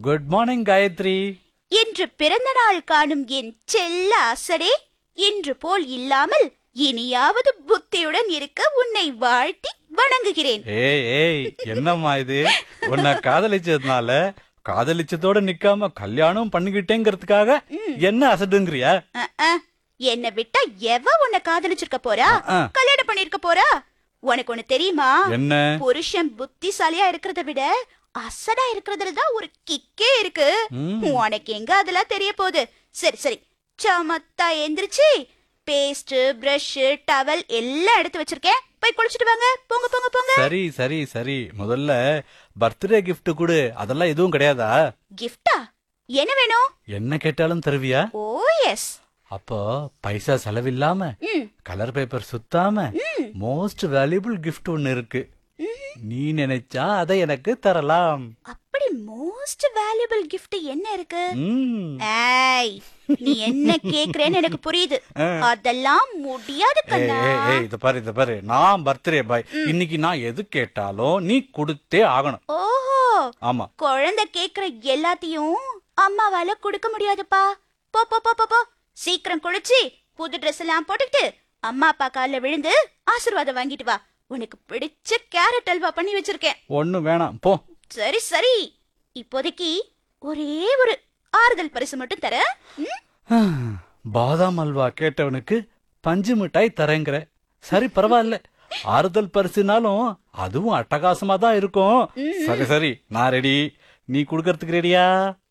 Good morning Gayatri இன்று பிறந்த நாள் காணும் என் செல்ல அசடே இன்று போல் இல்லாமல் இனியாவது புத்தியுடன் இருக்க உன்னை வாழ்த்தி வணங்குகிறேன் ஏய் ஏய் என்னம்மா இது உன்னை காதலிச்சதுனால காதலிச்சதோட நிக்காம கல்யாணம் பண்ணிக்கிட்டேங்கிறதுக்காக என்ன அசடுங்கிறியா அஹ், அஹ். என்னை விட்டா எவ உன்னை காதலிச்சிருக்க போறா அஹ். கல்யாணம் பண்ணிருக்க போறா உனக்கு ஒண்ணு தெரியுமா என்ன புருஷன் புத்திசாலியா இருக்கிறத விட அசடா இருக்கிறதுல தான் ஒரு கிக்கே இருக்கு ம். உனக்கு எங்க அதெல்லாம் தெரிய போகுது சரி சரி சமத்தா எந்திரிச்சு பேஸ்ட் பிரஷ் டவல் எல்லாம் எடுத்து வச்சிருக்கேன் போய் குளிச்சிட்டு வாங்க போங்க போங்க போங்க சரி சரி சரி முதல்ல பர்த்டே gift கொடு அதெல்லாம் எதுவும் கிடையாதா கிஃப்டா என்ன வேணும் என்ன கேட்டாலும் தருவியா ஓ எஸ் அப்போ பைசா செலவில்லாம ம் கலர் பேப்பர் சுத்தாம மோஸ்ட் வேல்யூபிள் gift ஒன்னு இருக்கு நீ நினைச்சா அதை எனக்கு தரலாம் அப்படி மோஸ்ட் வேல்யூபிள் gift என்ன இருக்கு ம். ஏய் நீ என்ன கேக்குறேன்னு எனக்கு புரியுது அதெல்லாம் முடியாது ஏய், கண்ணா ஏய், ஏய், இத பாரு இத பாரு நான் பர்த்டே பாய் இன்னைக்கு நான் எது கேட்டாலும் நீ கொடுத்தே ஆகணும் ஓஹோ ஆமா குழந்தை கேக்குற எல்லாத்தையும் அம்மாவால கொடுக்க முடியாதுப்பா போ போ போ போ போ சீக்கிரம் குளிச்சு புது ட்ரெஸ் எல்லாம் போட்டுக்கிட்டு அம்மா அப்பா கால்ல விழுந்து ஆசீர்வாதம் வாங்கிட்டு வா உனக்கு பிடிச்ச கேரட் அல்வா பண்ணி வச்சிருக்கேன் ஒண்ணும் வேணாம் போ சரி சரி இப்போதைக்கு ஒரே ஒரு ஆறுதல் பரிசு மட்டும் தர பாதாம் அல்வா கேட்டவனுக்கு பஞ்சு மிட்டாய் தரேங்கிற சரி பரவாயில்ல ஆறுதல் பரிசுனாலும் அதுவும் அட்டகாசமா தான் இருக்கும் சரி சரி நான் ரெடி நீ குடுக்கறதுக்கு ரெடியா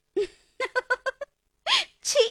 சி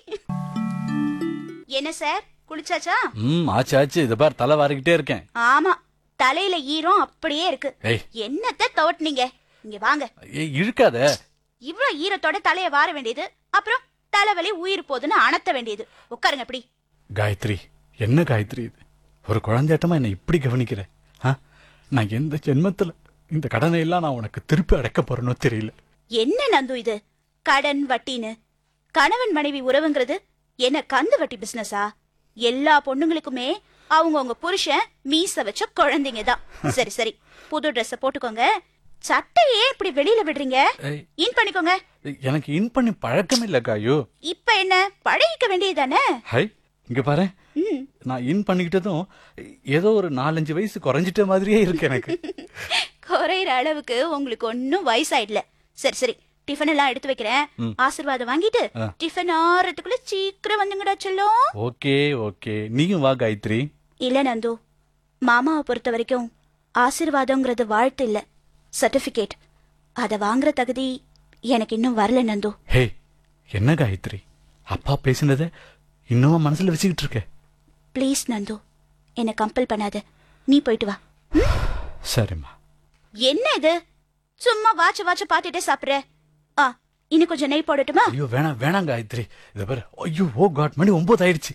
என்ன சார் குளிச்சாச்சா ம் ஆச்சு ஆச்சு இத பார் தலை வாரிக்கிட்டே இருக்கேன் ஆமா தலையில ஈரம் அப்படியே இருக்கு ஏய் என்னத்த தவட்டுனீங்க இங்க வாங்க ஏய் இழுக்காத இவ்ளோ ஈரத்தோட தலைய வார வேண்டியது அப்புறம் தலைவலி உயிர் போதுன்னு அணத்த வேண்டியது உட்காருங்க அப்படி காயத்ரி என்ன காயத்ரி இது ஒரு குழந்தையாட்டமா என்னை இப்படி கவனிக்கிற ஆ? நான் எந்த ஜென்மத்துல இந்த கடனை எல்லாம் நான் உனக்கு திருப்பி அடைக்க போறேனோ தெரியல என்ன நந்து இது கடன் வட்டின்னு கணவன் மனைவி உறவுங்கிறது என்ன கந்து வட்டி பிசினஸா எல்லா பொண்ணுங்களுக்குமே அவங்க உங்க புருஷன் மீச வச்ச குழந்தைங்க தான் சரி சரி புது Dress போட்டுக்கோங்க சட்டையே இப்படி வெளியில விடுறீங்க ஏய், இன் பண்ணிக்கோங்க எனக்கு இன் பண்ணி பழக்கம் இல்ல காயு இப்ப என்ன பழகிக்க வேண்டியதுதானே ஹை இங்க பாரு ம் நான் இன் பண்ணிக்கிட்டதும் ஏதோ ஒரு நாலஞ்சு வயசு குறைஞ்சிட்ட மாதிரியே இருக்கு எனக்கு குறையிற அளவுக்கு உங்களுக்கு ஒன்னும் வயசாயிடல சரி சரி டிஃபன் எல்லாம் எடுத்து வைக்கிறேன் ஆசீர்வாதம் வாங்கிட்டு ஆ. டிஃபன் ஆறதுக்குள்ள சீக்கிரம் வந்துங்கடா செல்லம் ஓகே ஓகே நீயும் வா காயத்ரி இல்ல நந்து மாமாவை பொறுத்த வரைக்கும் ஆசீர்வாதங்கிறது வாழ்த்து இல்ல சர்டிபிகேட் அத வாங்குற தகுதி எனக்கு இன்னும் வரல நந்து ஹே என்ன காயத்ரி அப்பா பேசினத இன்னும் மனசுல வச்சுக்கிட்டு இருக்க ப்ளீஸ் நந்து என்னை கம்பல் பண்ணாத நீ போயிட்டு வா சரிம்மா என்ன இது சும்மா வாட்ச வாட்ச பாத்துட்டே சாப்பிடுற ஆ இன்னும் கொஞ்சம் நெய் போடட்டுமா ஐயோ வேணாம் வேணாம் காயத்ரி இத பாரு ஐயோ ஓ காட் மணி ஒன்பது ஆயிடுச்சு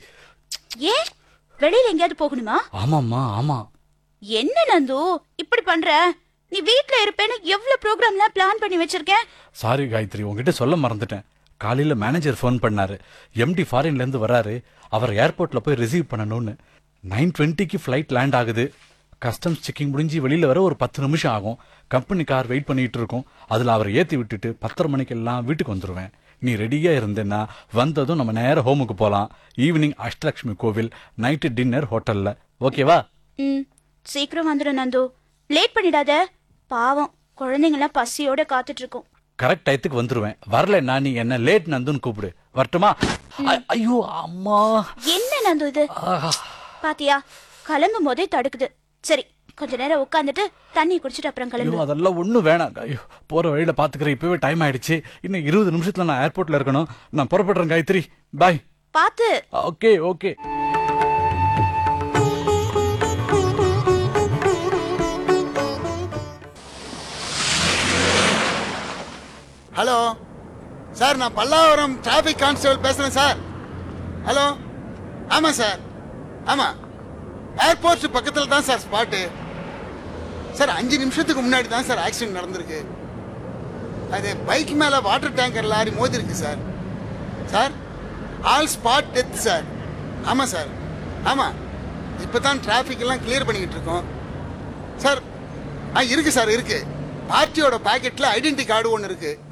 ஏன் வெளியில எங்கேயாவது போகணுமா ஆமாம்மா ஆமா என்ன நந்து இப்படி பண்ற நீ வீட்ல இருப்பேன்னு எவ்வளவு ப்ரோக்ராம்லாம் பிளான் பண்ணி வச்சிருக்கேன் சாரி காயத்ரி உங்ககிட்ட சொல்ல மறந்துட்டேன் காலையில மேனேஜர் ஃபோன் பண்ணாரு எம்டி ஃபாரின்ல இருந்து வராரு அவர் ஏர்போர்ட்ல போய் ரிசீவ் பண்ணணும்னு நைன் டுவெண்ட்டிக்கு ஃபிளைட் லேண்ட் ஆகுது கஸ்டம்ஸ் செக்கிங் முடிஞ்சு வெளியில வர ஒரு பத்து நிமிஷம் ஆகும் கம்பெனி கார் வெயிட் பண்ணிட்டு இருக்கோம் அதுல அவரை ஏத்தி விட்டுட்டு பத்தரை மணிக்கெல்லாம் வீட்டுக்கு வந்துருவேன் நீ ரெடியா இருந்தேன்னா வந்ததும் நம்ம நேரா ஹோமுக்கு போலாம் ஈவினிங் அஷ்டலட்சுமி கோவில் நைட்டு டின்னர் ஹோட்டல்ல ஓகேவா ம் சீக்கிரம் வந்துடும் நந்து லேட் பண்ணிடாத பாவம் குழந்தைங்களாம் பசியோட காத்துட்டு இருக்கும் கரெக்ட் டயத்துக்கு வந்துருவேன் வரலன்னா நீ என்ன லேட் நந்துன்னு கூப்பிடு வரட்டுமா ஐ- ஐயோ அம்மா என்ன நந்து இது ஆஹா. பாத்தியா கிளம்பும் போதே தடுக்குது சரி கொஞ்ச நேரம் உட்காந்துட்டு தண்ணி குடிச்சிட்டு அப்புறம் ஐயோ கிளம்பு அதெல்லாம் ஒண்ணும் வேணாம் ஐயோ போற வழியில பாத்துக்கிறேன் இப்பவே டைம் ஆயிடுச்சு இன்னும் இருபது நிமிஷத்துல நான் ஏர்போர்ட்ல இருக்கணும் நான் புறப்படுறேன் காயத்ரி பாய் பாத்து ஓகே ஓகே ஹலோ சார் நான் பல்லாவரம் டிராஃபிக் கான்ஸ்டபிள் பேசுறேன் சார் ஹலோ ஆமாம் சார் ஆமாம் ஏர்போர்ட் பக்கத்தில் தான் சார் ஸ்பாட்டு சார் அஞ்சு நிமிஷத்துக்கு முன்னாடி தான் சார் ஆக்சிடென்ட் நடந்திருக்கு அது பைக் மேலே வாட்டர் டேங்கர் லாரி மோதிருக்கு sir sir all spot death sir ஆமாம் சார் ஆமாம் இப்போ தான் டிராஃபிக் எல்லாம் கிளியர் பண்ணிக்கிட்டு இருக்கோம் சார் ஆ இருக்கு சார் இருக்கு பார்ட்டியோட பாக்கெட்டில் ஐடென்டி கார்டு ஒன்று இருக்கு